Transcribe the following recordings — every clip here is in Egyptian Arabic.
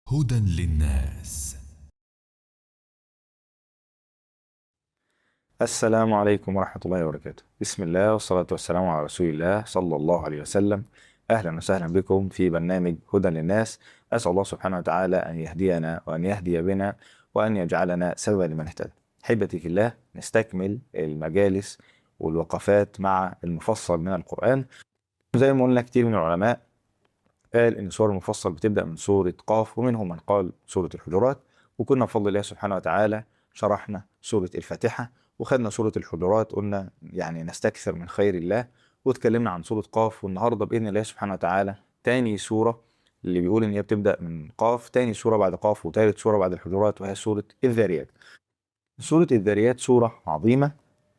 هدى للناس السلام عليكم ورحمة الله وبركاته بسم الله والصلاة والسلام على رسول الله صلى الله عليه وسلم أهلا وسهلا بكم في برنامج هدى للناس أسأل الله سبحانه وتعالى أن يهدينا وأن يهدي بنا وأن يجعلنا سببا لمن اهتدى أحبتي في الله نستكمل المجالس والوقفات مع المفصل من القرآن زي ما قلنا كتير من العلماء قال ان سور المفصل بتبدا من سوره قاف ومنهم من قال سوره الحجرات وكنا بفضل الله سبحانه وتعالى شرحنا سوره الفاتحه وخدنا سوره الحجرات قلنا يعني نستكثر من خير الله واتكلمنا عن سوره قاف والنهارده باذن الله سبحانه وتعالى تاني سوره اللي بيقول ان هي بتبدا من قاف تاني سوره بعد قاف وتالت سوره بعد الحجرات وهي سوره الذاريات سوره الذاريات سوره عظيمه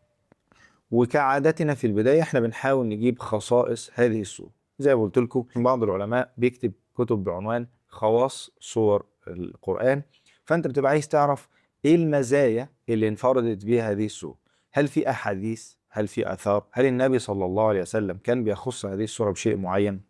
وكعادتنا في البدايه احنا بنحاول نجيب خصائص هذه السوره زي ما قلت لكم بعض العلماء بيكتب كتب بعنوان خواص سور القرآن فأنت بتبقى عايز تعرف إيه المزايا اللي انفردت بيها هذه السورة هل في أحاديث هل في آثار هل النبي صلى الله عليه وسلم كان بيخص هذه السورة بشيء معين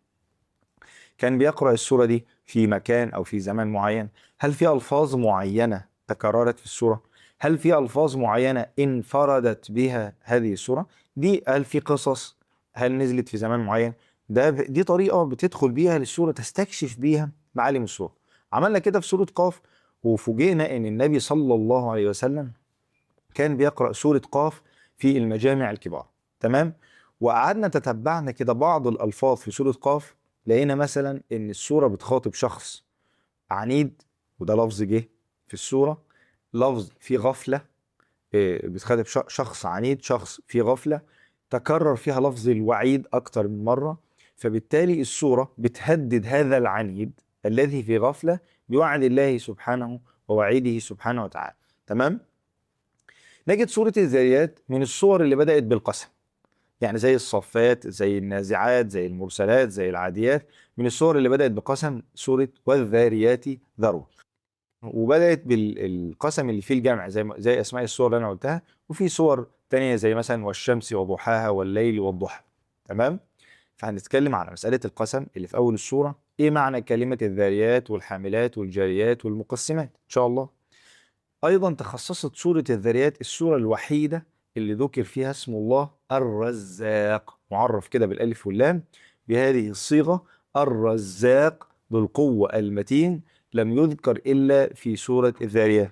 كان بيقرأ السورة دي في مكان أو في زمان معين هل في ألفاظ معينة تكررت في السورة هل في ألفاظ معينة انفردت بها هذه السورة دي هل في قصص هل نزلت في زمان معين ده دي طريقه بتدخل بيها للسوره تستكشف بيها معالم السوره عملنا كده في سوره قاف وفوجئنا ان النبي صلى الله عليه وسلم كان بيقرا سوره قاف في المجامع الكبار تمام وقعدنا تتبعنا كده بعض الالفاظ في سوره قاف لقينا مثلا ان السوره بتخاطب شخص عنيد وده لفظ جه في السوره لفظ في غفله بتخاطب شخص عنيد شخص في غفله تكرر فيها لفظ الوعيد اكتر من مره فبالتالي السورة بتهدد هذا العنيد الذي في غفلة بوعد الله سبحانه ووعيده سبحانه وتعالى تمام؟ نجد سورة الذاريات من الصور اللي بدأت بالقسم يعني زي الصفات زي النازعات زي المرسلات زي العاديات من الصور اللي بدأت بقسم سورة والذاريات ذروة وبدأت بالقسم اللي فيه الجمع زي زي أسماء الصور اللي أنا قلتها وفي صور تانية زي مثلا والشمس وضحاها والليل والضحى تمام؟ فهنتكلم على مسألة القسم اللي في أول السورة إيه معنى كلمة الذاريات والحاملات والجاريات والمقسمات إن شاء الله أيضا تخصصت سورة الذاريات السورة الوحيدة اللي ذكر فيها اسم الله الرزاق معرف كده بالألف واللام بهذه الصيغة الرزاق بالقوة المتين لم يذكر إلا في سورة الذاريات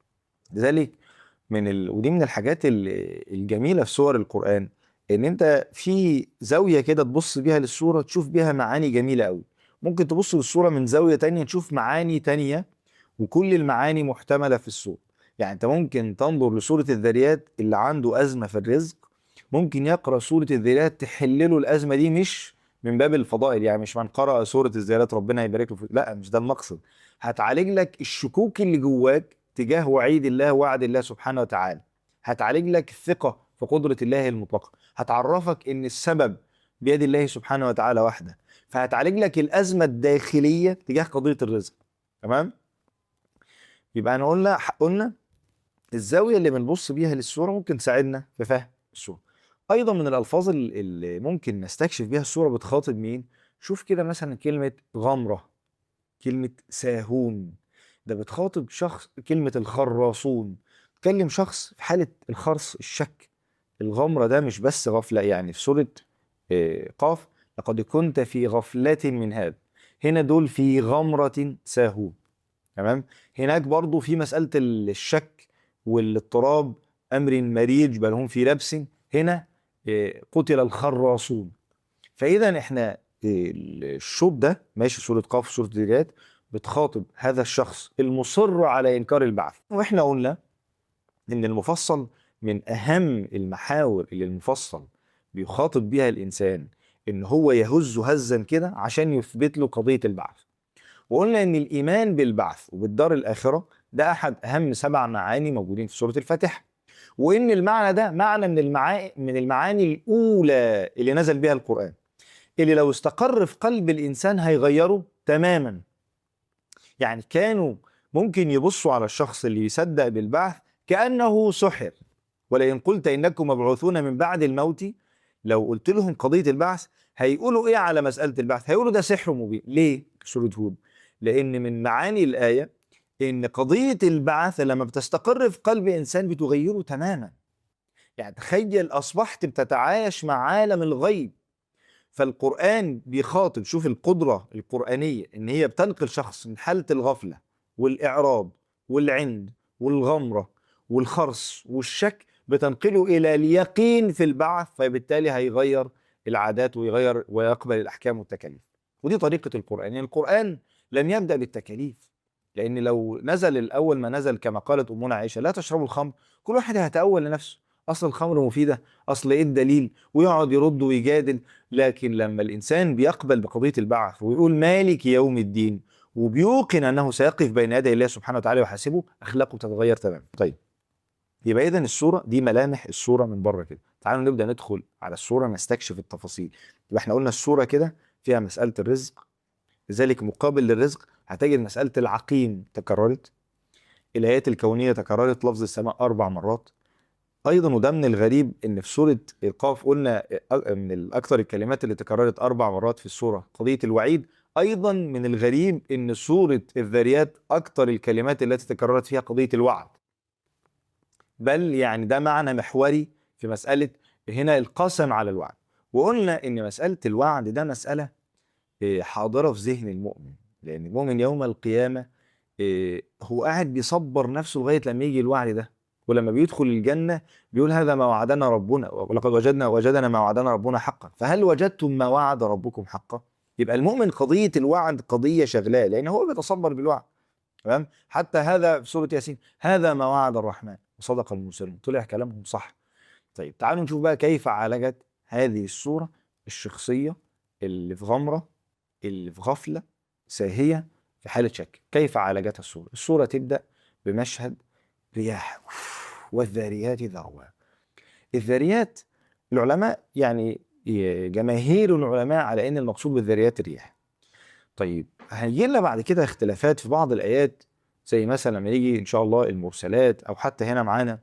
لذلك من ال... ودي من الحاجات الجميلة في سور القرآن ان انت في زاويه كده تبص بيها للصوره تشوف بيها معاني جميله قوي ممكن تبص للصوره من زاويه تانية تشوف معاني تانية وكل المعاني محتمله في الصوره يعني انت ممكن تنظر لسوره الذريات اللي عنده ازمه في الرزق ممكن يقرا سوره الذريات تحل له الازمه دي مش من باب الفضائل يعني مش من قرأ سورة الذريات ربنا يبارك له لا مش ده المقصد هتعالج لك الشكوك اللي جواك تجاه وعيد الله وعد الله سبحانه وتعالى هتعالج لك الثقة في قدرة الله المطلقة هتعرفك ان السبب بيد الله سبحانه وتعالى وحده فهتعالج لك الازمه الداخليه تجاه قضيه الرزق تمام يبقى انا قلنا قلنا الزاويه اللي بنبص بيها للصوره ممكن تساعدنا في فهم الصوره ايضا من الالفاظ اللي ممكن نستكشف بيها الصوره بتخاطب مين شوف كده مثلا كلمه غمره كلمه ساهون ده بتخاطب شخص كلمه الخراصون تكلم شخص في حاله الخرص الشك الغمرة ده مش بس غفلة يعني في سورة قاف لقد كنت في غفلة من هذا هنا دول في غمرة ساهون تمام هناك برضو في مسألة الشك والاضطراب أمر مريج بل هم في لبس هنا قتل الخراصون فإذا احنا الشوط ده ماشي سورة قاف سورة الذريات بتخاطب هذا الشخص المصر على إنكار البعث واحنا قلنا إن المفصل من اهم المحاور اللي المفصل بيخاطب بيها الانسان ان هو يهز هزا كده عشان يثبت له قضيه البعث وقلنا ان الايمان بالبعث وبالدار الاخره ده احد اهم سبع معاني موجودين في سوره الفاتحه وان المعنى ده معنى من المعاني من المعاني الاولى اللي نزل بها القران اللي لو استقر في قلب الانسان هيغيره تماما يعني كانوا ممكن يبصوا على الشخص اللي يصدق بالبعث كانه سحر ولئن قلت انكم مبعوثون من بعد الموت لو قلت لهم قضيه البعث هيقولوا ايه على مساله البعث هيقولوا ده سحر مبين ليه سوره هود لان من معاني الايه ان قضيه البعث لما بتستقر في قلب انسان بتغيره تماما يعني تخيل اصبحت بتتعايش مع عالم الغيب فالقران بيخاطب شوف القدره القرانيه ان هي بتنقل شخص من حاله الغفله والاعراض والعند والغمره والخرس والشك بتنقله الى اليقين في البعث فبالتالي هيغير العادات ويغير ويقبل الاحكام والتكاليف ودي طريقه القران يعني القران لم يبدا بالتكاليف لان لو نزل الاول ما نزل كما قالت امنا عائشه لا تشربوا الخمر كل واحد هيتاول لنفسه اصل الخمر مفيده اصل ايه الدليل ويقعد يرد ويجادل لكن لما الانسان بيقبل بقضيه البعث ويقول مالك يوم الدين وبيوقن انه سيقف بين يدي الله سبحانه وتعالى ويحاسبه اخلاقه تتغير تماما طيب يبقى اذا الصوره دي ملامح الصوره من بره كده تعالوا نبدا ندخل على الصوره نستكشف التفاصيل يبقى احنا قلنا الصوره كده فيها مساله الرزق لذلك مقابل للرزق هتجد مساله العقيم تكررت الايات الكونيه تكررت لفظ السماء اربع مرات ايضا وده من الغريب ان في سوره القاف قلنا من اكثر الكلمات اللي تكررت اربع مرات في السوره قضيه الوعيد ايضا من الغريب ان سوره الذاريات اكثر الكلمات التي تكررت فيها قضيه الوعد بل يعني ده معنى محوري في مساله هنا القسم على الوعد وقلنا ان مساله الوعد ده مساله إيه، حاضره في ذهن المؤمن لان المؤمن يوم القيامه إيه، هو قاعد بيصبر نفسه لغايه لما يجي الوعد ده ولما بيدخل الجنه بيقول هذا ما وعدنا ربنا ولقد وجدنا وجدنا ما وعدنا ربنا حقا فهل وجدتم ما وعد ربكم حقا يبقى المؤمن قضيه الوعد قضيه شغلاه لان هو بيتصبر بالوعد تمام حتى هذا في سوره ياسين هذا ما وعد الرحمن وصدق المرسلون طلع كلامهم صح طيب تعالوا نشوف بقى كيف عالجت هذه الصوره الشخصيه اللي في غمره اللي في غفله ساهيه في حاله شك كيف عالجتها الصوره الصوره تبدا بمشهد رياح والذاريات ذروا الذاريات العلماء يعني جماهير العلماء على ان المقصود بالذاريات الرياح طيب هيجي لنا بعد كده اختلافات في بعض الايات زي مثلا لما يجي ان شاء الله المرسلات او حتى هنا معانا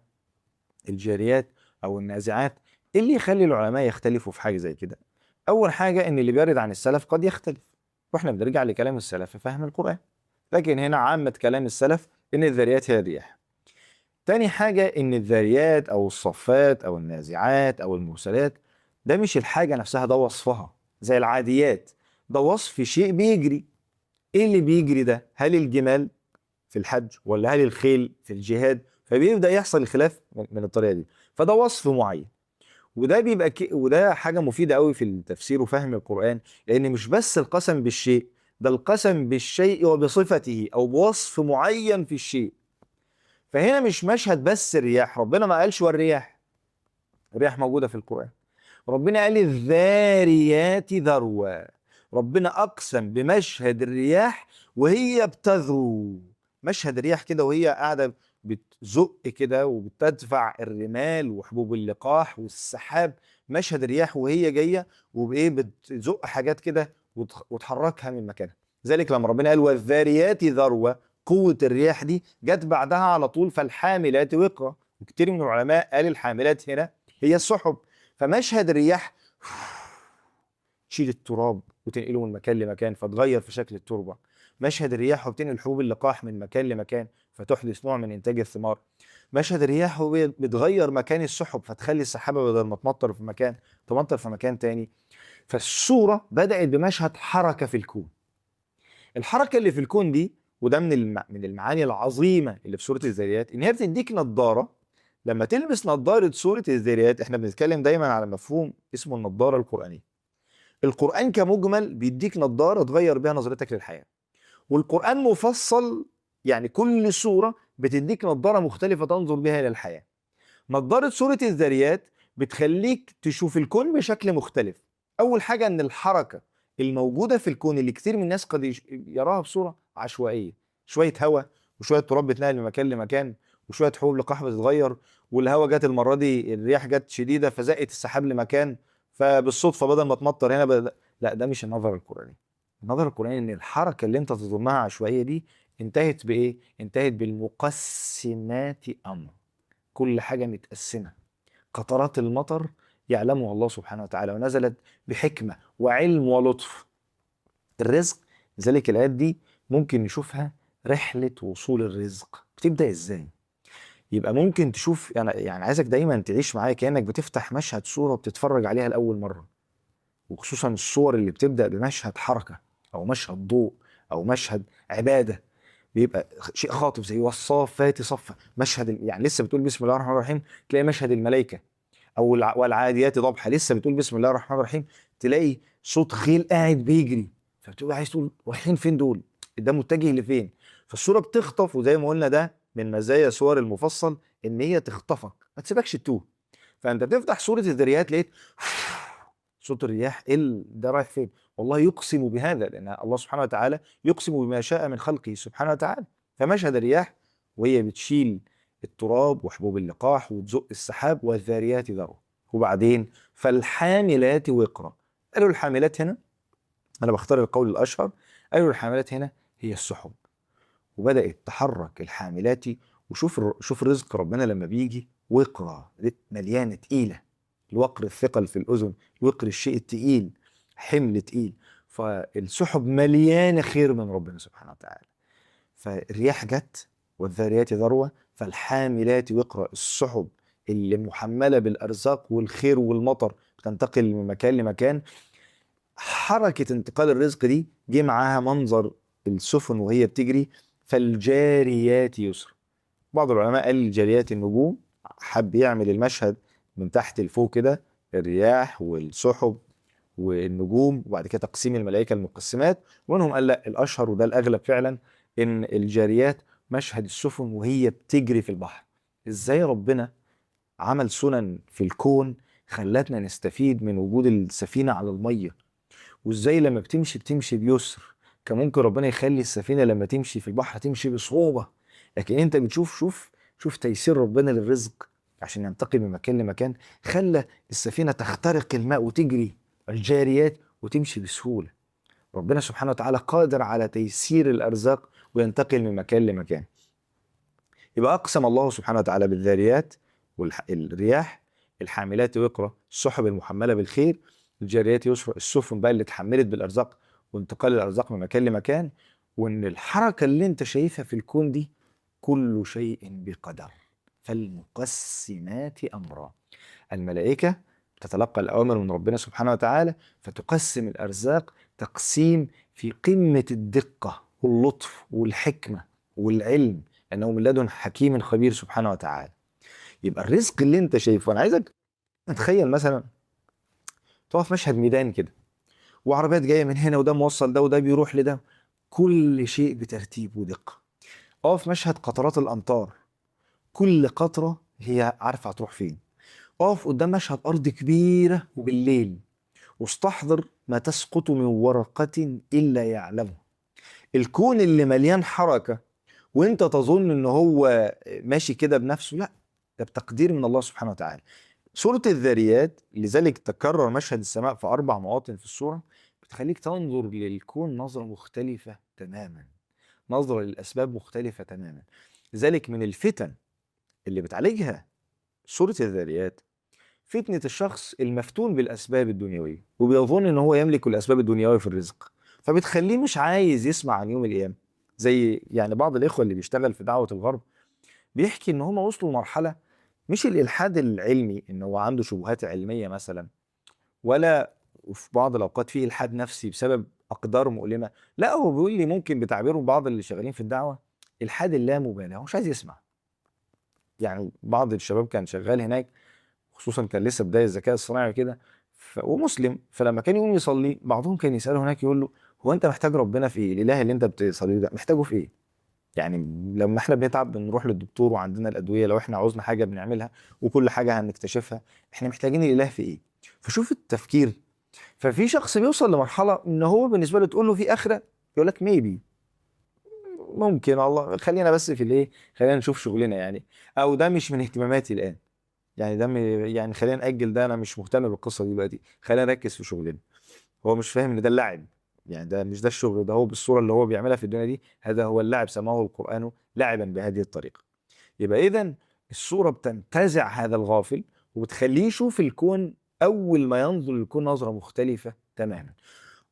الجاريات او النازعات ايه اللي يخلي العلماء يختلفوا في حاجه زي كده اول حاجه ان اللي بيرد عن السلف قد يختلف واحنا بنرجع لكلام السلف في فهم القران لكن هنا عامه كلام السلف ان الذاريات هي الرياح تاني حاجة إن الذاريات أو الصفات أو النازعات أو المرسلات ده مش الحاجة نفسها ده وصفها زي العاديات ده وصف شيء بيجري إيه اللي بيجري ده؟ هل الجمال في الحج ولا هل الخيل في الجهاد؟ فبيبدأ يحصل الخلاف من الطريقة دي فده وصف معين وده بيبقى كي وده حاجة مفيدة قوي في التفسير وفهم القرآن لأن مش بس القسم بالشيء ده القسم بالشيء وبصفته أو بوصف معين في الشيء فهنا مش مشهد بس الرياح ربنا ما قالش والرياح الرياح موجودة في القرآن ربنا قال الذاريات ذروة ربنا أقسم بمشهد الرياح وهي بتذرو مشهد الرياح كده وهي قاعدة بتزق كده وبتدفع الرمال وحبوب اللقاح والسحاب مشهد الرياح وهي جاية وبإيه بتزق حاجات كده وتحركها من مكانها ذلك لما ربنا قال والذاريات ذروة قوة الرياح دي جت بعدها على طول فالحاملات وقرا وكتير من العلماء قال الحاملات هنا هي السحب فمشهد الرياح تشيل التراب وتنقله من مكان لمكان فتغير في شكل التربة مشهد الرياح وبتنقل حبوب اللقاح من مكان لمكان فتحدث نوع من إنتاج الثمار مشهد الرياح بتغير مكان السحب فتخلي السحابة بدل ما تمطر في مكان تمطر في مكان تاني فالصورة بدأت بمشهد حركة في الكون الحركة اللي في الكون دي وده من الم... من المعاني العظيمه اللي في سوره الذاريات ان هي بتديك نظاره لما تلبس نظاره سوره الذاريات احنا بنتكلم دايما على مفهوم اسمه النظاره القرانيه القران كمجمل بيديك نظاره تغير بيها نظرتك للحياه والقران مفصل يعني كل سوره بتديك نظاره مختلفه تنظر بها الى الحياه نظاره سوره الذاريات بتخليك تشوف الكون بشكل مختلف اول حاجه ان الحركه الموجوده في الكون اللي كتير من الناس قد يراها بصوره عشوائيه شويه هواء وشويه تراب بتنقل من مكان لمكان وشويه حبوب لقاح بتتغير والهواء جت المره دي الرياح جت شديده فزقت السحاب لمكان فبالصدفه بدل ما تمطر هنا بدأ لا ده مش النظر القراني النظر القراني ان الحركه اللي انت تظنها عشوائيه دي انتهت بايه انتهت بالمقسمات امر كل حاجه متقسمه قطرات المطر يعلمها الله سبحانه وتعالى ونزلت بحكمه وعلم ولطف الرزق لذلك الايات دي ممكن نشوفها رحله وصول الرزق بتبدا ازاي يبقى ممكن تشوف يعني يعني عايزك دايما تعيش معايا كانك بتفتح مشهد صوره بتتفرج عليها لاول مره وخصوصا الصور اللي بتبدا بمشهد حركه او مشهد ضوء او مشهد عباده بيبقى شيء خاطف زي والصافات صفا مشهد ال- يعني لسه بتقول بسم الله الرحمن الرحيم تلاقي مشهد الملائكه او الع- والعاديات ضبحه لسه بتقول بسم الله الرحمن الرحيم تلاقي صوت خيل قاعد بيجري فبتبقى عايز تقول رايحين فين دول ده متجه لفين فالصوره بتخطف وزي ما قلنا ده من مزايا صور المفصل ان هي تخطفك ما تسيبكش تتوه فانت بتفتح سوره الذريات لقيت صوت الرياح ايه ال- ده رايح فين والله يقسم بهذا لان الله سبحانه وتعالى يقسم بما شاء من خلقه سبحانه وتعالى فمشهد الرياح وهي بتشيل التراب وحبوب اللقاح وتزق السحاب والذاريات ذروه وبعدين فالحاملات وقرا قالوا الحاملات هنا انا بختار القول الاشهر قالوا الحاملات هنا هي السحب وبدات تحرك الحاملات وشوف الر- شوف رزق ربنا لما بيجي وقرا مليانه تقيله الوقر الثقل في الاذن وقر الشيء التقيل حمل تقيل فالسحب مليانه خير من ربنا سبحانه وتعالى فالرياح جت والذاريات ذروه فالحاملات وقرا السحب اللي محمله بالارزاق والخير والمطر بتنتقل من مكان لمكان حركه انتقال الرزق دي جه معاها منظر السفن وهي بتجري فالجاريات يسرا بعض العلماء قال الجاريات النجوم حب يعمل المشهد من تحت لفوق كده الرياح والسحب والنجوم وبعد كده تقسيم الملائكه المقسمات ومنهم قال لا الاشهر وده الاغلب فعلا ان الجاريات مشهد السفن وهي بتجري في البحر ازاي ربنا عمل سنن في الكون خلتنا نستفيد من وجود السفينه على الميه وازاي لما بتمشي بتمشي بيسر كان ممكن ربنا يخلي السفينه لما تمشي في البحر تمشي بصعوبه لكن انت بتشوف شوف شوف تيسير ربنا للرزق عشان ينتقل من مكان لمكان خلى السفينه تخترق الماء وتجري الجاريات وتمشي بسهوله ربنا سبحانه وتعالى قادر على تيسير الارزاق وينتقل من مكان لمكان يبقى اقسم الله سبحانه وتعالى بالذاريات والرياح الحاملات وقرا السحب المحمله بالخير الجاريات يسرا السفن بقى اللي اتحملت بالارزاق وانتقال الارزاق من مكان لمكان وان الحركه اللي انت شايفها في الكون دي كل شيء بقدر فالمقسمات امرا الملائكه تتلقى الاوامر من ربنا سبحانه وتعالى فتقسم الارزاق تقسيم في قمه الدقه واللطف والحكمه والعلم انه من لدن حكيم خبير سبحانه وتعالى يبقى الرزق اللي انت شايفه انا عايزك تخيل مثلا تقف مشهد ميدان كده وعربيات جايه من هنا وده موصل ده وده بيروح لده كل شيء بترتيب ودقه اقف مشهد قطرات الامطار كل قطره هي عارفه هتروح فين اقف قدام مشهد ارض كبيره وبالليل واستحضر ما تسقط من ورقه الا يعلمه الكون اللي مليان حركه وانت تظن ان هو ماشي كده بنفسه لا ده بتقدير من الله سبحانه وتعالى سورة الذاريات لذلك تكرر مشهد السماء في أربع مواطن في السورة بتخليك تنظر للكون نظرة مختلفة تماما نظرة للأسباب مختلفة تماما لذلك من الفتن اللي بتعالجها سورة الذاريات فتنة الشخص المفتون بالأسباب الدنيوية وبيظن إن هو يملك الأسباب الدنيوية في الرزق فبتخليه مش عايز يسمع عن يوم القيامة زي يعني بعض الإخوة اللي بيشتغل في دعوة الغرب بيحكي إن هم وصلوا لمرحلة مش الإلحاد العلمي إن هو عنده شبهات علمية مثلا ولا في بعض الأوقات فيه إلحاد نفسي بسبب أقدار مؤلمة لا هو بيقول لي ممكن بتعبيره بعض اللي شغالين في الدعوة إلحاد اللامبالاة هو مش عايز يسمع يعني بعض الشباب كان شغال هناك خصوصا كان لسه بداية الذكاء الصناعي كده ف... ومسلم فلما كان يقوم يصلي بعضهم كان يسأله هناك يقول له هو أنت محتاج ربنا في إيه؟ الإله اللي أنت بتصليه ده محتاجه في إيه؟ يعني لما احنا بنتعب بنروح للدكتور وعندنا الادويه لو احنا عاوزنا حاجه بنعملها وكل حاجه هنكتشفها احنا محتاجين الاله في ايه فشوف التفكير ففي شخص بيوصل لمرحله ان هو بالنسبه له تقول له في اخره يقول لك ميبي ممكن الله خلينا بس في الايه خلينا نشوف شغلنا يعني او ده مش من اهتماماتي الان يعني ده م- يعني خلينا ناجل ده انا مش مهتم بالقصه دي دلوقتي خلينا نركز في شغلنا هو مش فاهم ان ده اللعب يعني ده مش ده الشغل ده هو بالصوره اللي هو بيعملها في الدنيا دي هذا هو اللعب سماه القران لعبا بهذه الطريقه يبقى اذا الصوره بتنتزع هذا الغافل وبتخليه يشوف الكون اول ما ينظر للكون نظره مختلفه تماما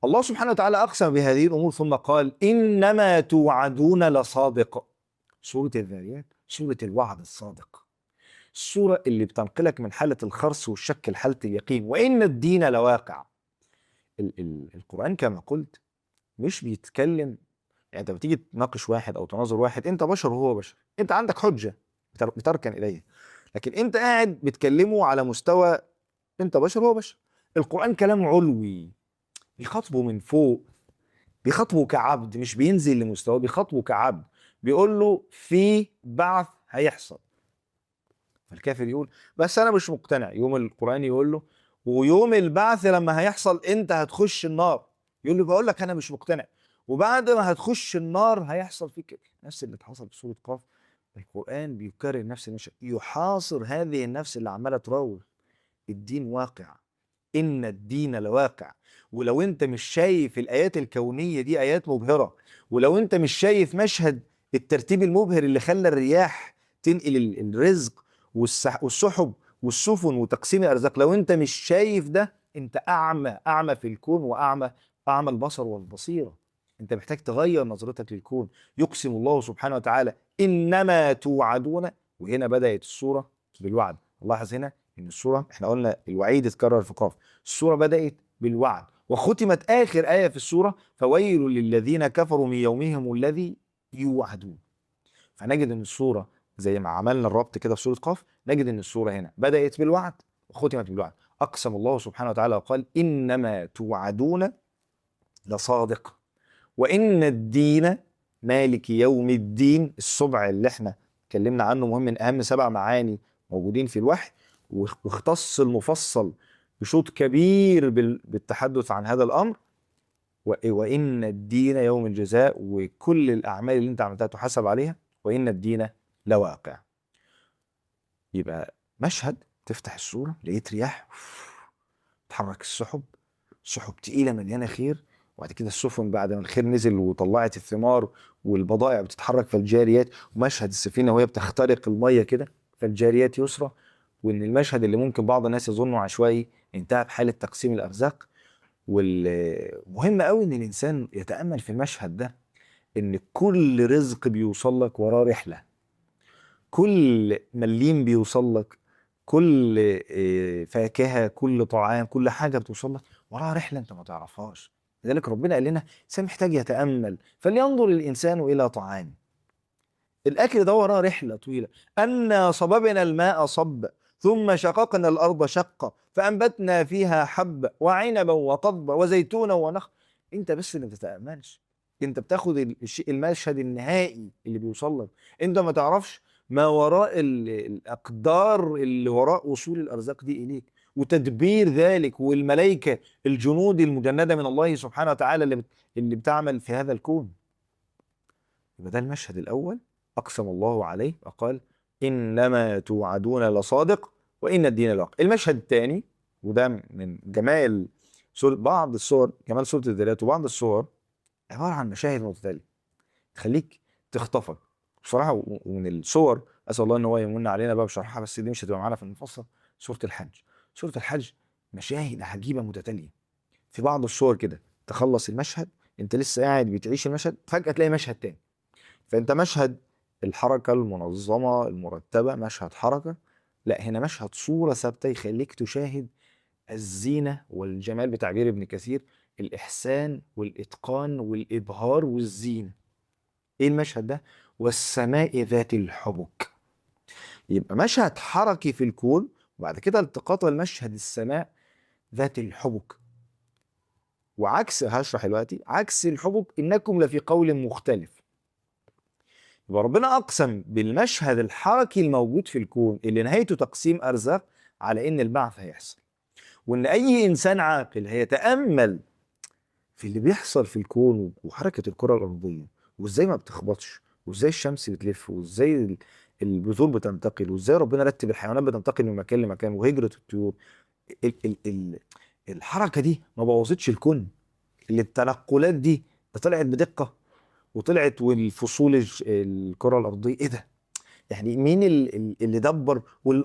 الله سبحانه وتعالى أقسم بهذه الأمور ثم قال إنما توعدون لصادق سورة الذاريات سورة الوعد الصادق السورة اللي بتنقلك من حالة الخرس والشك لحالة اليقين وإن الدين لواقع ال- ال- القرآن كما قلت مش بيتكلم يعني انت بتيجي تناقش واحد او تناظر واحد انت بشر وهو بشر انت عندك حجه بتر- بتركن اليه لكن انت قاعد بتكلمه على مستوى انت بشر وهو بشر القران كلام علوي بيخاطبه من فوق بيخاطبه كعبد مش بينزل لمستواه بيخاطبه كعبد بيقول له في بعث هيحصل فالكافر يقول بس انا مش مقتنع يوم القران يقول له ويوم البعث لما هيحصل انت هتخش النار يقول له بقول لك انا مش مقتنع وبعد ما هتخش النار هيحصل فيك كده. نفس اللي حصل في سوره قاف القران بيكرر نفس المشهد يحاصر هذه النفس اللي عماله تراوغ الدين واقع ان الدين لواقع ولو انت مش شايف الايات الكونيه دي ايات مبهره ولو انت مش شايف مشهد الترتيب المبهر اللي خلى الرياح تنقل ال- الرزق والسح- والسحب والسفن وتقسيم الارزاق لو انت مش شايف ده انت اعمى اعمى في الكون واعمى اعمى البصر والبصيره انت محتاج تغير نظرتك للكون يقسم الله سبحانه وتعالى انما توعدون وهنا بدات السوره بالوعد لاحظ هنا ان السوره احنا قلنا الوعيد اتكرر في قاف السوره بدات بالوعد وختمت اخر ايه في السوره فويل للذين كفروا من يومهم الذي يوعدون فنجد ان السوره زي ما عملنا الربط كده في سوره قاف نجد ان السوره هنا بدات بالوعد وختمت بالوعد اقسم الله سبحانه وتعالى وقال انما توعدون لصادق وان الدين مالك يوم الدين السبع اللي احنا اتكلمنا عنه مهم من اهم سبع معاني موجودين في الوحي واختص المفصل بشوط كبير بال- بالتحدث عن هذا الامر و- وان الدين يوم الجزاء وكل الاعمال اللي انت عملتها تحاسب عليها وان الدين لواقع يبقى مشهد تفتح الصوره لقيت رياح تحرك السحب سحب تقيله مليانه خير وبعد كده السفن بعد ما الخير نزل وطلعت الثمار والبضائع بتتحرك فالجاريات ومشهد السفينه وهي بتخترق الميه كده فالجاريات يسرى وان المشهد اللي ممكن بعض الناس يظنه عشوائي انتهى بحاله تقسيم الارزاق والمهم قوي ان الانسان يتامل في المشهد ده ان كل رزق بيوصل لك وراه رحله كل مليم بيوصل لك كل آه، فاكهه كل طعام كل حاجه بتوصل لك وراها رحله انت ما تعرفهاش لذلك ربنا قال لنا الانسان محتاج يتامل فلينظر الانسان الى طعامه الاكل ده وراه رحله طويله انا صببنا الماء صب ثم شققنا الارض شقا فانبتنا فيها حبا وعنبا وقضبا وزيتونا ونخل انت بس اللي ما بتتاملش انت بتاخد الشيء المشهد النهائي اللي بيوصل لك انت ما تعرفش ما وراء ال- الاقدار اللي وراء وصول الارزاق دي اليك وتدبير ذلك والملائكه الجنود المجنده من الله سبحانه وتعالى اللي بت- اللي بتعمل في هذا الكون يبقى ده المشهد الاول اقسم الله عليه وقال انما توعدون لصادق وان الدين لواقع المشهد الثاني وده من جمال سور بعض الصور جمال سوره الذريات وبعض الصور عباره عن مشاهد متتاليه تخليك تخطفك بصراحه و- ومن الصور اسال الله ان هو يمن علينا بقى بشرحها بس دي مش هتبقى معانا في المفصل سوره الحج سوره الحج مشاهد عجيبه متتاليه في بعض الصور كده تخلص المشهد انت لسه قاعد بتعيش المشهد فجاه تلاقي مشهد تاني فانت مشهد الحركه المنظمه المرتبه مشهد حركه لا هنا مشهد صوره ثابته يخليك تشاهد الزينه والجمال بتعبير ابن كثير الاحسان والاتقان والابهار والزينه ايه المشهد ده والسماء ذات الحبك يبقى مشهد حركي في الكون وبعد كده التقاط المشهد السماء ذات الحبك وعكس هشرح دلوقتي عكس الحبك انكم لفي قول مختلف يبقى ربنا اقسم بالمشهد الحركي الموجود في الكون اللي نهايته تقسيم ارزاق على ان البعث هيحصل وان اي انسان عاقل هيتامل في اللي بيحصل في الكون وحركه الكره الارضيه وازاي ما بتخبطش وازاي الشمس بتلف وازاي ال- البذور بتنتقل وازاي ربنا رتب الحيوانات بتنتقل من مكان لمكان وهجره الطيور ال ال ال الحركه دي ما بوظتش الكون اللي التنقلات دي ده طلعت بدقه وطلعت والفصول الج- الكره الارضيه ايه ده يعني مين ال- ال- اللي دبر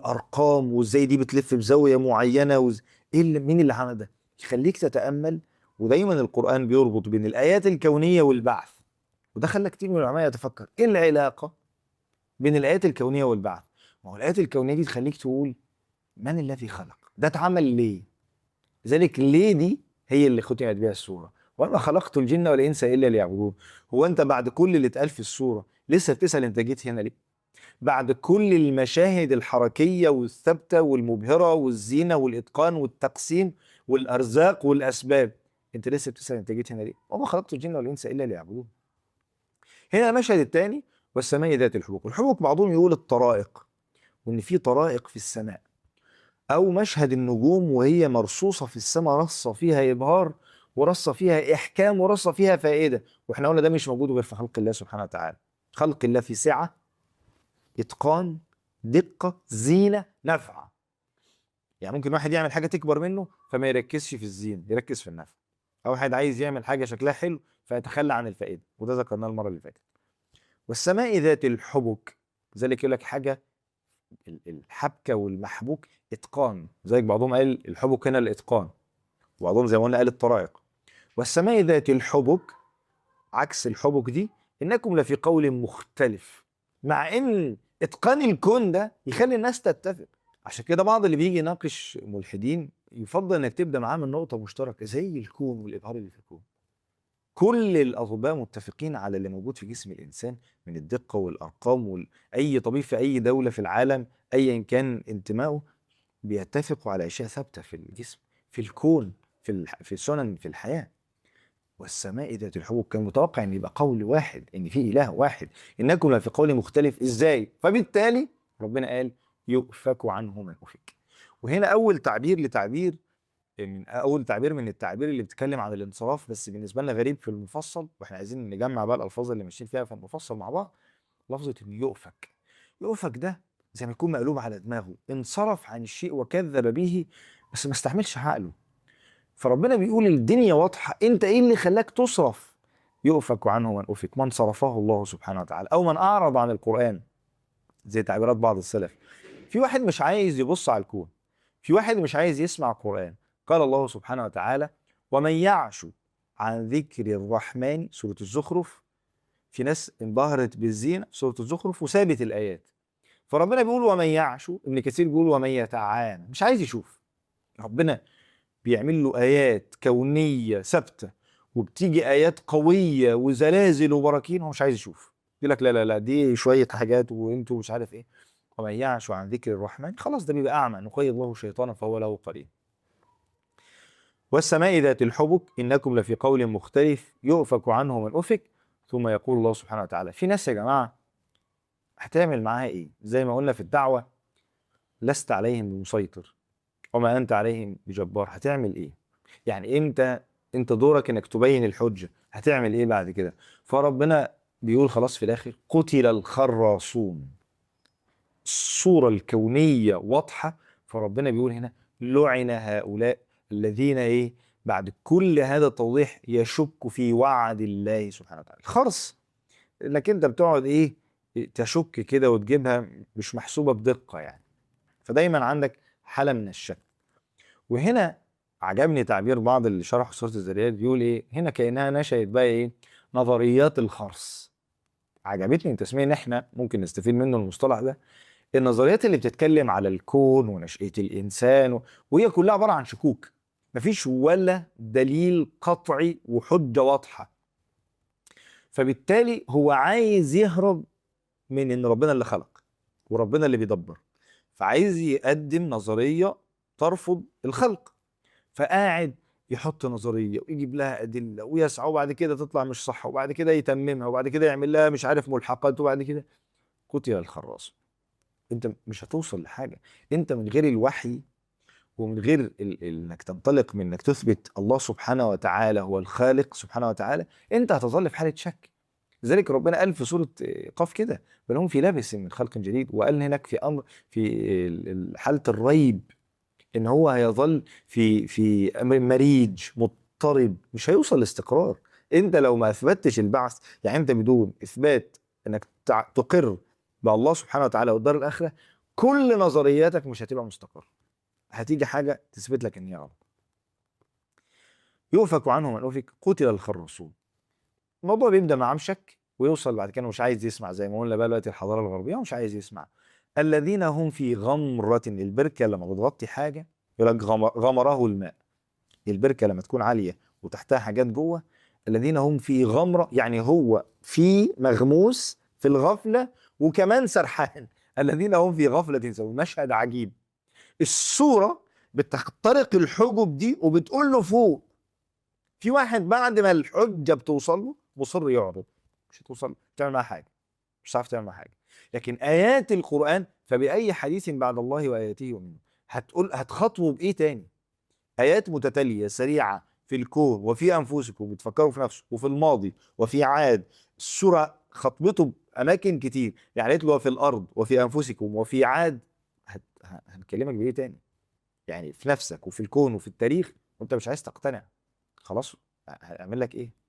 والارقام وازاي دي بتلف بزاويه معينه وز... ايه اللي مين اللي عمل ده يخليك تتامل ودايما القرآن بيربط بين الآيات الكونية والبعث وده خلى كتير من العلماء يتفكر ايه العلاقة بين الآيات الكونية والبعث ما هو الآيات الكونية دي تخليك تقول من الذي خلق ده اتعمل ليه لذلك ليه دي هي اللي ختمت بها السورة وما خلقت الجن والإنس إلا ليعبدون هو أنت بعد كل اللي اتقال في السورة لسه بتسأل أنت جيت هنا ليه بعد كل المشاهد الحركية والثابتة والمبهرة والزينة والإتقان والتقسيم والأرزاق والأسباب أنت لسه بتسأل أنت جيت هنا ليه وما خلقت الجن والإنس إلا ليعبدون هنا المشهد الثاني والسماء ذات الحبوك الحبوك بعضهم يقول الطرائق وإن في طرائق في السماء أو مشهد النجوم وهي مرصوصة في السماء رصة فيها إبهار ورصة فيها إحكام ورصة فيها فائدة وإحنا قلنا ده مش موجود غير في خلق الله سبحانه وتعالى خلق الله في سعة إتقان دقة زينة نفع يعني ممكن واحد يعمل حاجة تكبر منه فما يركزش في الزينة يركز في النفع أو واحد عايز يعمل حاجة شكلها حلو فيتخلى عن الفائدة وده ذكرناه المرة اللي فاتت والسماء ذات الحبك ذلك يقول لك حاجة ال- الحبكة والمحبوك إتقان زيك بعضهم قال الحبك هنا الإتقان وبعضهم زي ما قلنا قال الطرائق والسماء ذات الحبك عكس الحبك دي إنكم لفي قول مختلف مع إن إتقان الكون ده يخلي الناس تتفق عشان كده بعض اللي بيجي يناقش ملحدين يفضل انك تبدا معاه من نقطه مشتركه زي الكون والابهار اللي في الكون كل الاطباء متفقين على اللي موجود في جسم الانسان من الدقه والارقام واي طبيب في اي دوله في العالم ايا كان انتمائه بيتفقوا على اشياء ثابته في الجسم في الكون في الح... في السنن في الحياه والسماء ذات الحبوب كان متوقع ان يبقى قول واحد ان في اله واحد انكم لفي قول مختلف ازاي فبالتالي ربنا قال يؤفك عنه من افك وهنا اول تعبير لتعبير من اول تعبير من التعبير اللي بيتكلم عن الانصراف بس بالنسبه لنا غريب في المفصل واحنا عايزين نجمع بقى الالفاظ اللي ماشيين فيها في المفصل مع بعض لفظه انه يؤفك يؤفك ده زي ما يكون مقلوب على دماغه انصرف عن الشيء وكذب به بس ما استحملش عقله فربنا بيقول الدنيا واضحه انت ايه اللي خلاك تصرف يؤفك عنه من افك من صرفه الله سبحانه وتعالى او من اعرض عن القران زي تعبيرات بعض السلف في واحد مش عايز يبص على الكون في واحد مش عايز يسمع القرآن قال الله سبحانه وتعالى ومن يعش عن ذكر الرحمن سورة الزخرف في ناس انبهرت بالزينة سورة الزخرف وسابت الآيات فربنا بيقول ومن يعش ابن كثير بيقول ومن يتعانى مش عايز يشوف ربنا بيعمل له آيات كونية ثابتة وبتيجي آيات قوية وزلازل وبراكين هو مش عايز يشوف يقول لك لا لا لا دي شوية حاجات وانتوا مش عارف ايه ومن يعش عن ذكر الرحمن خلاص ده بيبقى أعمى نقيض الله شيطانا فهو له قرين والسماء ذات الحبك إنكم لفي قول مختلف يؤفك عنه من أفك ثم يقول الله سبحانه وتعالى في ناس يا جماعة هتعمل معاها إيه زي ما قلنا في الدعوة لست عليهم بمسيطر وما أنت عليهم بجبار هتعمل إيه يعني إمتى أنت دورك إنك تبين الحجة هتعمل إيه بعد كده فربنا بيقول خلاص في الآخر قتل الخراصون الصورة الكونية واضحة فربنا بيقول هنا لعن هؤلاء الذين ايه بعد كل هذا التوضيح يشك في وعد الله سبحانه وتعالى خرص انك انت بتقعد ايه تشك كده وتجيبها مش محسوبة بدقة يعني فدايما عندك حالة من الشك وهنا عجبني تعبير بعض اللي شرحوا سورة الذريات بيقول ايه هنا كأنها نشأت بقى ايه نظريات الخرص عجبتني التسمية ان احنا ممكن نستفيد منه المصطلح ده النظريات اللي بتتكلم على الكون ونشأة الإنسان و... وهي كلها عبارة عن شكوك مفيش ولا دليل قطعي وحجة واضحة فبالتالي هو عايز يهرب من إن ربنا اللي خلق وربنا اللي بيدبر فعايز يقدم نظرية ترفض الخلق فقاعد يحط نظرية ويجيب لها أدلة ويسعى وبعد كده تطلع مش صح وبعد كده يتممها وبعد كده يعمل لها مش عارف ملحقات وبعد كده قتل الخراص انت مش هتوصل لحاجه انت من غير الوحي ومن غير ال- ال- انك تنطلق من انك تثبت الله سبحانه وتعالى هو الخالق سبحانه وتعالى انت هتظل في حاله شك لذلك ربنا قال في سوره قاف كده بل هم في لبس من خلق جديد وقال هناك في امر في ال- ال- حاله الريب ان هو هيظل في في أمر مريج مضطرب مش هيوصل لاستقرار انت لو ما اثبتش البعث يعني انت بدون اثبات انك تع- تقر بالله سبحانه وتعالى والدار الاخره كل نظرياتك مش هتبقى مستقره هتيجي حاجه تثبت لك ان هي غلط يؤفك عنه من أفك قتل الخراصون الموضوع بيبدأ معاه بشك ويوصل بعد كده مش عايز يسمع زي ما قلنا بقى دلوقتي الحضارة الغربية مش عايز يسمع الذين هم في غمرة البركة لما بتغطي حاجة يقول لك غم- غمره الماء البركة لما تكون عالية وتحتها حاجات جوه الذين هم في غمرة يعني هو في مغموس في الغفلة وكمان سرحان الذين هم في غفلة سواء مشهد عجيب الصورة بتخترق الحجب دي وبتقول له فوق في واحد بعد ما الحجة بتوصل له مصر يعرض مش هتوصل تعمل معاه حاجة مش هتعرف تعمل معاه حاجة لكن آيات القرآن فبأي حديث بعد الله وآياته يؤمنون هتقول هتخاطبوا بإيه تاني آيات متتالية سريعة في الكون وفي أنفسكم بتفكروا في نفسه وفي الماضي وفي عاد السورة خطبته بأماكن كتير يعني قالت له وفي الأرض وفي أنفسكم وفي عاد هت... ه- هنكلمك بإيه تاني يعني في نفسك وفي الكون وفي التاريخ وأنت مش عايز تقتنع خلاص هعمل لك إيه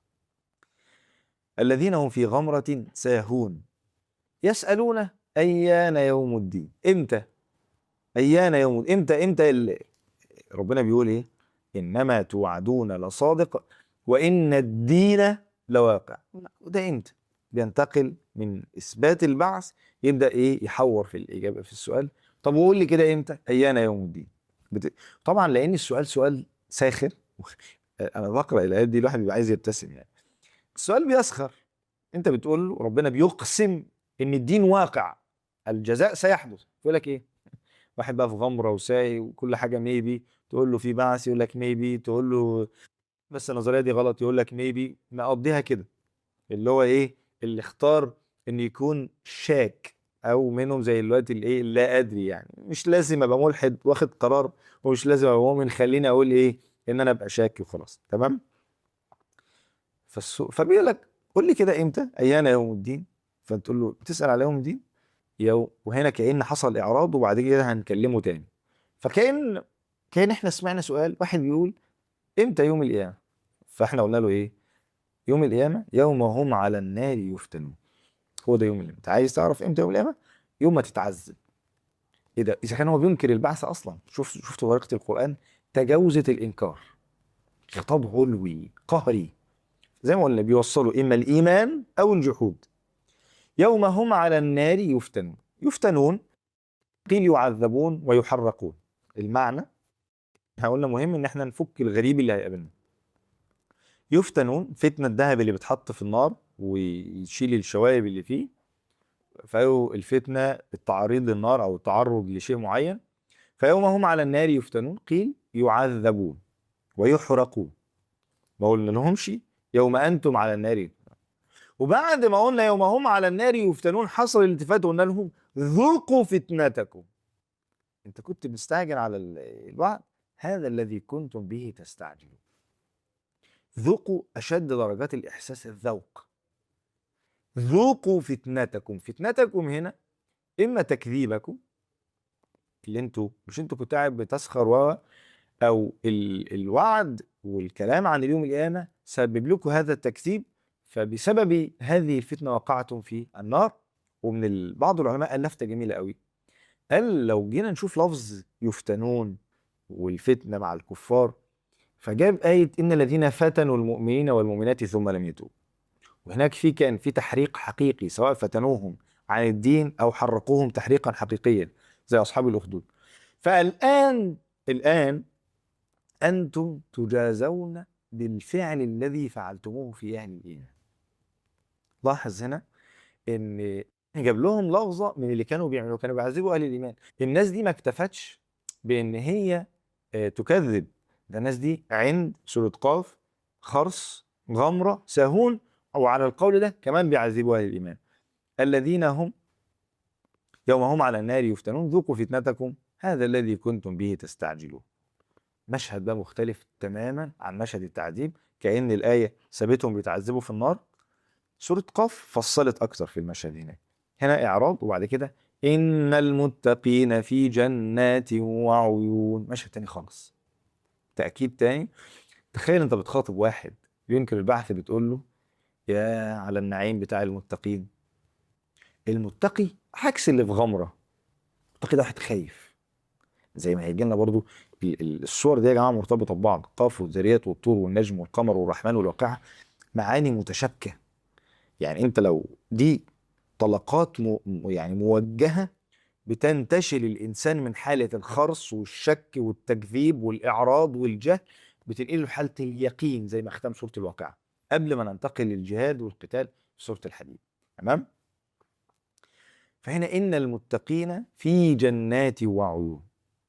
الذين هم في غمرة ساهون يسألون أيان يوم الدين إمتى أيان يوم الدين إمتى إمتى ال... ربنا بيقول إيه إنما توعدون لصادق وإن الدين لواقع وده إمتى بينتقل من إثبات البعث يبدأ إيه يحور في الإجابة في السؤال طب وقول لي كده إمتى أيان يوم الدين بت... طبعا لأن السؤال سؤال ساخر أنا بقرأ الآيات دي الواحد بيبقى عايز يبتسم يعني السؤال بيسخر أنت بتقول له ربنا بيقسم إن الدين واقع الجزاء سيحدث يقول لك إيه واحد بقى في غمره وساي وكل حاجه ميبي تقول له في بعث يقول لك ميبي تقول له بس النظريه دي غلط يقول لك ميبي مقضيها كده اللي هو ايه اللي اختار ان يكون شاك او منهم زي دلوقتي الايه لا ادري يعني مش لازم ابقى ملحد واخد قرار ومش لازم ابقى مؤمن خليني اقول ايه ان انا ابقى شاك وخلاص تمام فالسوق فبيقول لك قول لي كده امتى ايان يوم الدين فتقول له بتسال على يوم الدين يو وهنا كأن حصل إعراض وبعد كده هنكلمه تاني فكأن كأن احنا سمعنا سؤال واحد بيقول امتى يوم القيامة فاحنا قلنا له ايه يوم القيامة يوم هم على النار يفتنون هو ده يوم القيامة انت عايز تعرف امتى يوم القيامة يوم ما تتعذب ايه ده اذا كان هو بينكر البعث اصلا شوف شفت طريقة القرآن تجاوزت الانكار خطاب علوي قهري زي ما قلنا بيوصلوا اما الايمان او الجحود يوم هم على النار يفتنون يفتنون قيل يعذبون ويحرقون المعنى احنا قلنا مهم ان احنا نفك الغريب اللي هيقابلنا يفتنون فتنة الذهب اللي بيتحط في النار ويشيل الشوائب اللي فيه فهو الفتنة التعريض للنار او التعرض لشيء معين فيوم هم على النار يفتنون قيل يعذبون ويحرقون ما قلنا لهمش يوم انتم على النار يفتنون. وبعد ما قلنا يوم هم على النار يفتنون حصل الالتفات وقلنا لهم ذوقوا فتنتكم انت كنت مستعجل على ال- الوعد هذا الذي كنتم به تستعجلون ذوقوا اشد درجات الاحساس الذوق ذوقوا فتنتكم فتنتكم هنا اما تكذيبكم اللي انتوا مش انتوا كنتوا قاعد بتسخر و او ال... الوعد والكلام عن اليوم القيامه سبب لكم هذا التكذيب فبسبب هذه الفتنه وقعتم في النار ومن ال- بعض العلماء قال لفته جميله قوي قال لو جينا نشوف لفظ يفتنون والفتنه مع الكفار فجاب آية إن الذين فتنوا المؤمنين والمؤمنات ثم لم يتوبوا وهناك في كان في تحريق حقيقي سواء فتنوهم عن الدين أو حرقوهم تحريقا حقيقيا زي أصحاب الأخدود فالآن الآن أنتم تجازون بالفعل الذي فعلتموه في أهل الإيمان لاحظ هنا إن جاب لهم لفظة من اللي كانوا بيعملوا كانوا بيعذبوا أهل الإيمان الناس دي ما اكتفتش بإن هي آه، تكذب ده الناس دي عند سورة قاف خرص غمرة ساهون أو على القول ده كمان بيعذبوا أهل الإيمان الذين هم يوم هم على النار يفتنون ذوقوا فتنتكم هذا الذي كنتم به تستعجلون مشهد بقى مختلف تماما عن مشهد التعذيب كأن الآية سابتهم بيتعذبوا في النار سورة قاف فصلت أكتر في المشهد هناك هنا إعراض وبعد كده إن المتقين في جنات وعيون مشهد تاني خالص تأكيد تاني تخيل أنت بتخاطب واحد بينكر البعث بتقول له يا على النعيم بتاع المتقين المتقي عكس اللي في غمرة المتقي ده واحد خايف زي ما هيجي لنا برضو ال- ال- الصور دي يا جماعه مرتبطه ببعض قاف والذريات والطور والنجم والقمر والرحمن والواقعه معاني متشابكه يعني انت لو دي طلقات م... م- يعني موجهه بتنتشل الانسان من حاله الخرس والشك والتكذيب والاعراض والجهل بتنقله لحاله اليقين زي ما ختم سوره الواقعه قبل ما ننتقل للجهاد والقتال في سوره الحديد تمام فهنا ان المتقين في جنات وعيون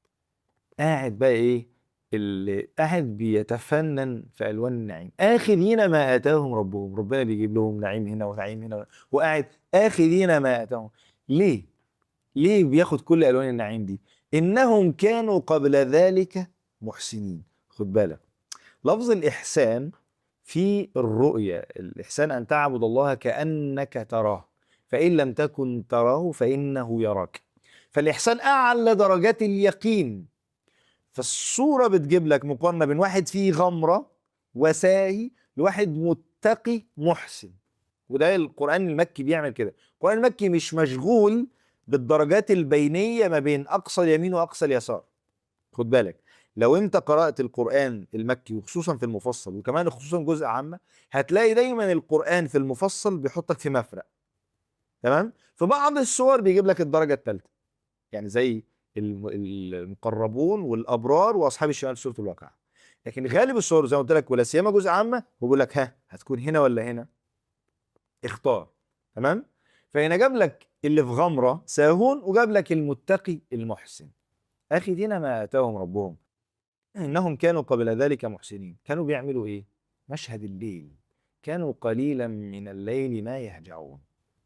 قاعد بقى ايه اللي قاعد بيتفنن في الوان النعيم اخذين ما اتاهم ربهم ربنا بيجيب لهم نعيم هنا ونعيم هنا وقاعد اخذين ما اتاهم ليه ليه بياخد كل الوان النعيم دي انهم كانوا قبل ذلك محسنين خد بالك لفظ الاحسان في الرؤية الإحسان أن تعبد الله كأنك تراه فإن لم تكن تراه فإنه يراك فالإحسان أعلى درجات اليقين فالصورة بتجيب لك مقارنة بين واحد فيه غمرة وساهي لواحد متقي محسن وده القرآن المكي بيعمل كده القرآن المكي مش مشغول بالدرجات البينية ما بين أقصى اليمين وأقصى اليسار خد بالك لو انت قرأت القرآن المكي وخصوصا في المفصل وكمان خصوصا جزء عامة هتلاقي دايما القرآن في المفصل بيحطك في مفرق تمام في بعض السور بيجيب لك الدرجة الثالثة يعني زي الم- المقربون والأبرار وأصحاب الشمال في سورة الواقعة لكن غالب السور زي ما قلت لك ولا سيما جزء عامة هو بيقول لك ها هتكون هنا ولا هنا اختار تمام فهنا جاب لك اللي في غمرة ساهون وجاب لك المتقي المحسن آخذين ما آتاهم ربهم إنهم كانوا قبل ذلك محسنين كانوا بيعملوا إيه؟ مشهد الليل كانوا قليلا من الليل ما يهجعون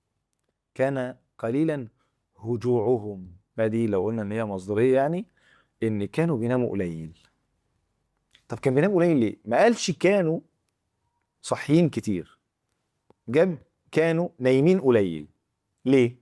كان قليلا هجوعهم ما دي لو قلنا إن هي مصدرية يعني إن كانوا بيناموا قليل طب كان بيناموا قليل ليه؟ ما قالش كانوا صاحيين كتير جاب كانوا نايمين قليل ليه؟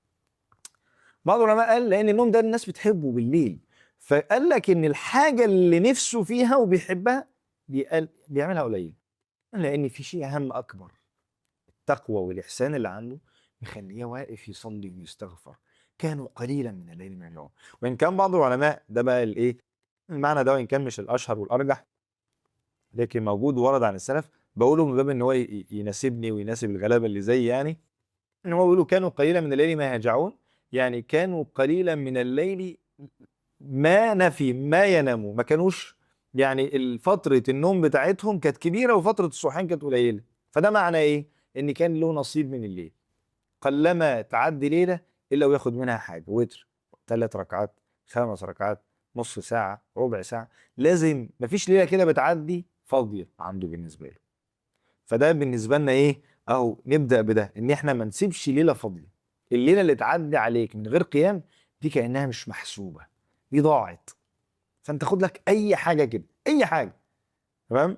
بعض العلماء قال لأن النوم ده الناس بتحبه بالليل فقال لك ان الحاجه اللي نفسه فيها وبيحبها بيقل بيعملها قليل لان في شيء اهم اكبر التقوى والاحسان اللي عنده مخليه واقف يصلي ويستغفر كانوا قليلا من الليل ما يهجعون وان كان بعض العلماء ده بقى الايه المعنى ده وان كان مش الاشهر والارجح لكن موجود ورد عن السلف بقوله من باب ان هو ي- يناسبني ويناسب الغلابه اللي زي يعني ان هو بيقولوا كانوا قليلا من الليل ما يهجعون يعني كانوا قليلا من الليل ما نفي ما يناموا ما كانوش يعني فترة النوم بتاعتهم كانت كبيرة وفترة الصحيان كانت قليلة فده معنى ايه؟ ان كان له نصيب من الليل قلما تعدي ليلة الا وياخد منها حاجة وتر ثلاث ركعات خمس ركعات نص ساعة ربع ساعة لازم مفيش ليلة كده بتعدي فاضية عنده بالنسبة له فده بالنسبة لنا ايه؟ اهو نبدأ بده ان احنا ما نسيبش ليلة فاضية الليلة اللي تعدي عليك من غير قيام دي كأنها مش محسوبة دي ضاعت فانت خد لك اي حاجه كده اي حاجه تمام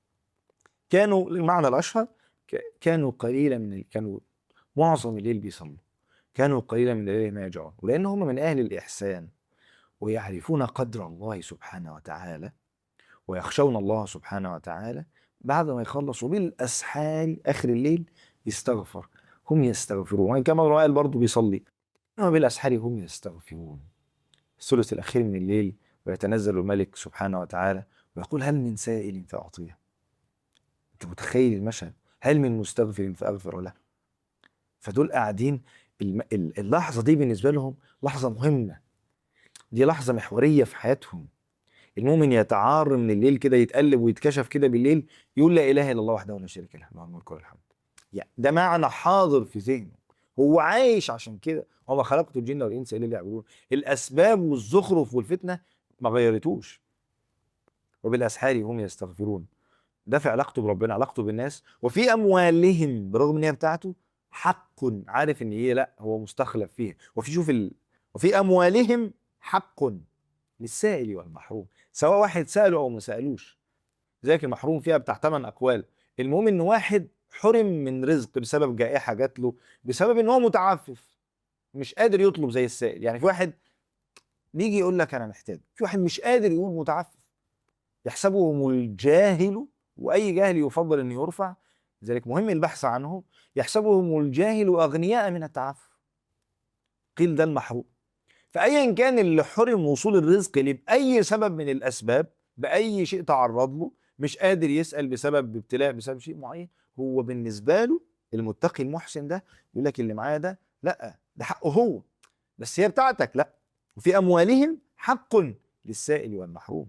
كانوا المعنى الاشهر ك- كانوا قليلا من ال- كانوا معظم الليل بيصلوا كانوا قليلا من الليل ما يرجعون ولان هم من اهل الاحسان ويعرفون قدر الله سبحانه وتعالى ويخشون الله سبحانه وتعالى بعد ما يخلصوا بالاسحار اخر الليل يستغفر هم يستغفرون وإن كما الرواية قال برضه بيصلي انما بالاسحار هم يستغفرون الثلث الأخير من الليل ويتنزل الملك سبحانه وتعالى ويقول هل من سائل فأعطيه أنت متخيل المشهد هل من مستغفر فأغفر له فدول قاعدين الم- ال- اللحظة دي بالنسبة لهم لحظة مهمة دي لحظة محورية في حياتهم المؤمن يتعار من الليل كده يتقلب ويتكشف كده بالليل يقول لا إله إلا الله وحده لا شريك له له الملك وله الحمد يعني ده معنى حاضر في ذهنه هو عايش عشان كده وما خلقت الجن والإنس إلا ليعبدون الاسباب والزخرف والفتنه ما غيرتوش وبالاسحار هم يستغفرون ده في علاقته بربنا علاقته بالناس وفي اموالهم برغم ان هي بتاعته حق عارف ان هي لا هو مستخلف فيها وفي شوف ال... وفي اموالهم حق للسائل والمحروم سواء واحد ساله او ما سالوش ذلك المحروم فيها بتاع ثمان اقوال المهم ان واحد حرم من رزق بسبب جائحه جات له بسبب ان هو متعفف مش قادر يطلب زي السائل يعني في واحد نيجي يقول لك انا محتاج في واحد مش قادر يقول متعفف يحسبهم الجاهل واي جاهل يفضل انه يرفع لذلك مهم البحث عنهم يحسبهم الجاهل اغنياء من التعفف قيل ده المحروم فايا كان اللي حرم وصول الرزق ليه باي سبب من الاسباب باي شيء تعرض له مش قادر يسال بسبب ابتلاء بسبب شيء معين هو بالنسبه له المتقي المحسن ده يقول لك اللي معايا ده لا ده حقه هو بس هي بتاعتك لا وفي اموالهم حق للسائل والمحروم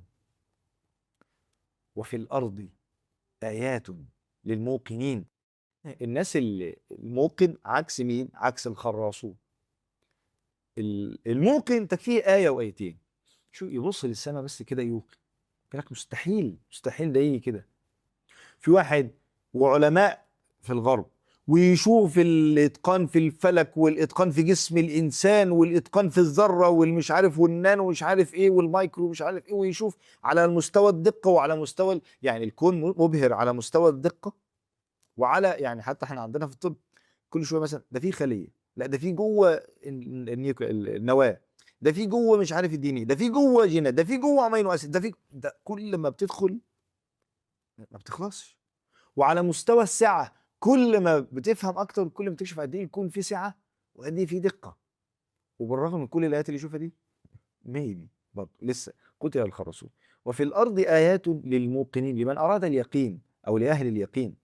وفي الارض ايات للموقنين الناس اللي الموقن عكس مين عكس الخراصون ال- الموقن تكفيه ايه وايتين شو يبص للسماء بس كده يوقن يقول لك مستحيل مستحيل ده يجي كده في واحد وعلماء في الغرب ويشوف الاتقان في الفلك والاتقان في جسم الانسان والاتقان في الذره والمش عارف والنانو ومش عارف ايه والمايكرو مش عارف ايه ويشوف على مستوى الدقه وعلى مستوى ال- يعني الكون مبهر على مستوى الدقه وعلى يعني حتى احنا عندنا في الطب كل شويه مثلا ده في خليه لا ده في جوه ال- النيوك- ال- النواه ده في جوه مش عارف الديني ده في جوه جينات ده في جوه امينو اسيد ده في ده كل ما بتدخل ما بتخلصش وعلى مستوى السعه كل ما بتفهم اكتر كل ما تكشف قد ايه يكون في سعه وقد ايه في دقه وبالرغم من كل الايات اللي يشوفها دي ميبي برضه لسه قتل الخرسون وفي الارض ايات للموقنين لمن اراد اليقين او لاهل اليقين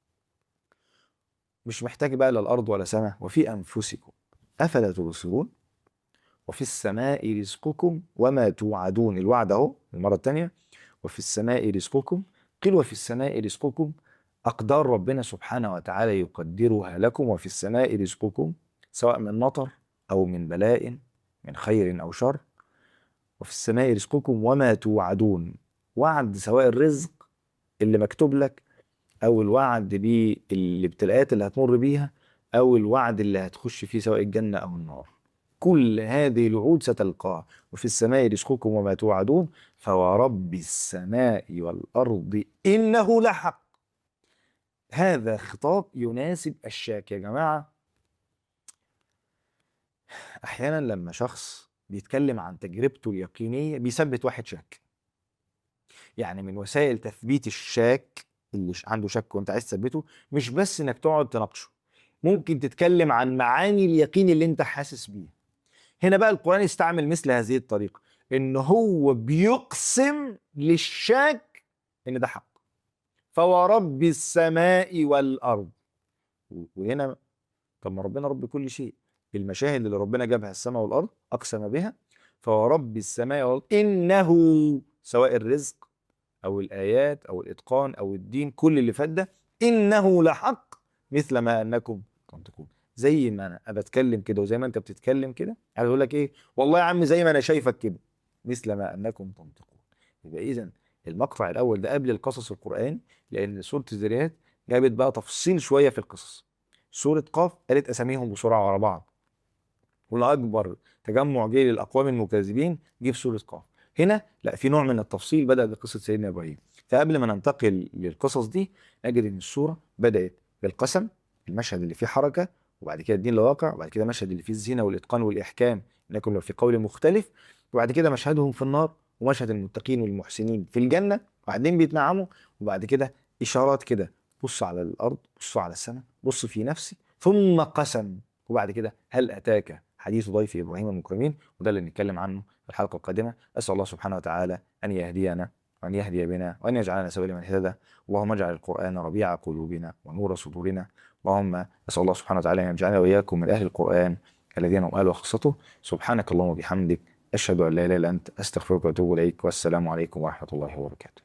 مش محتاج بقى لا الارض ولا سماء وفي انفسكم افلا تبصرون وفي السماء رزقكم وما توعدون الوعد اهو المره الثانيه وفي السماء رزقكم قيل وفي السماء رزقكم اقدار ربنا سبحانه وتعالى يقدرها لكم وفي السماء رزقكم سواء من مطر او من بلاء من خير او شر وفي السماء رزقكم وما توعدون وعد سواء الرزق اللي مكتوب لك او الوعد بالابتلاءات اللي هتمر بيها او الوعد اللي هتخش فيه سواء الجنه او النار كل هذه الوعود ستلقاها وفي السماء رزقكم وما توعدون فورب السماء والارض انه لحق هذا خطاب يناسب الشاك يا جماعه احيانا لما شخص بيتكلم عن تجربته اليقينيه بيثبت واحد شاك يعني من وسائل تثبيت الشاك اللي ش- عنده شك وانت عايز تثبته مش بس انك تقعد تناقشه ممكن تتكلم عن معاني اليقين اللي انت حاسس بيه هنا بقى القرآن يستعمل مثل هذه الطريقة ان هو بيقسم للشاك ان ده حق فورب السماء والارض و- وهنا طب ما ربنا رب كل شيء المشاهد اللي ربنا جابها السماء والارض اقسم بها فورب السماء والارض انه سواء الرزق او الايات او الاتقان او الدين كل اللي فات ده انه لحق مثل ما انكم تنطقون زي ما انا بتكلم كده وزي ما انت بتتكلم كده عايز اقول لك ايه والله يا عم زي ما انا شايفك كده مثل ما انكم تنطقون يبقى اذا المقطع الاول ده قبل القصص القرآن لان سوره الذريات جابت بقى تفصيل شويه في القصص سوره قاف قالت اساميهم بسرعه ورا بعض والاكبر تجمع جه للاقوام المكذبين جه في سوره قاف هنا لا في نوع من التفصيل بدا بقصه سيدنا ابراهيم فقبل ما ننتقل للقصص دي نجد ان السوره بدات بالقسم المشهد اللي فيه حركه وبعد كده الدين لواقع وبعد كده مشهد اللي فيه الزنا والاتقان والاحكام انكم لو في قول مختلف وبعد كده مشهدهم في النار ومشهد المتقين والمحسنين في الجنه وبعدين بيتنعموا وبعد كده اشارات كده بص على الارض بص على السماء بص في نفسي ثم قسم وبعد كده هل اتاك حديث ضيف ابراهيم المكرمين وده اللي نتكلم عنه في الحلقه القادمه اسال الله سبحانه وتعالى ان يهدينا وان يهدي بنا وان يجعلنا سبيل من اهتدى اللهم اجعل القران ربيع قلوبنا ونور صدورنا اللهم اسال الله سبحانه وتعالى ان يجعلنا واياكم من اهل القران الذين هم اهل وخاصته سبحانك اللهم وبحمدك اشهد ان لا اله الا انت استغفرك واتوب اليك والسلام عليكم ورحمه الله وبركاته